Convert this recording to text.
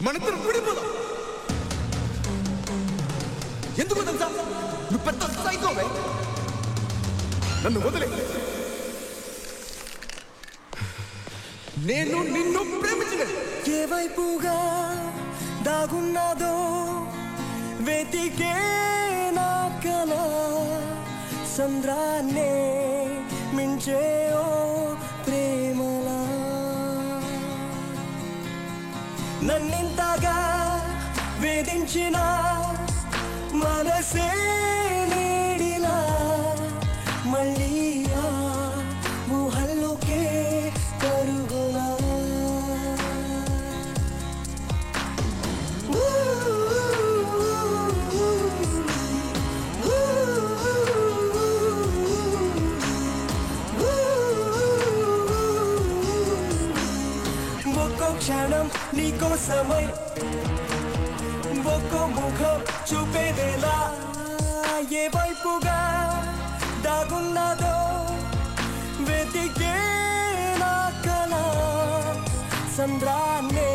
మనిద్దరం విడిపోదాం ఎందుకు తెలుసా నువ్వు పెద్ద సైకోవే నన్ను వదిలే నేను నిన్ను ప్రేమించలేదు ఏ వైపుగా దాగున్నదో వెతికే నా కల సంద్రాన్నే మించే ఓ ప్రేమలా నన్నింతగా వేధించిన మనసే నీడిలా మళ్ళీ ఆ ఊహల్లోకే కరుగులా ఒక్కో క్షణం నీకోసమై ఒక్కో ముఖం చూపేదేలా ఏ వైపుగా దాగున్నదో వెతికే నా కళ సంద్రాన్నే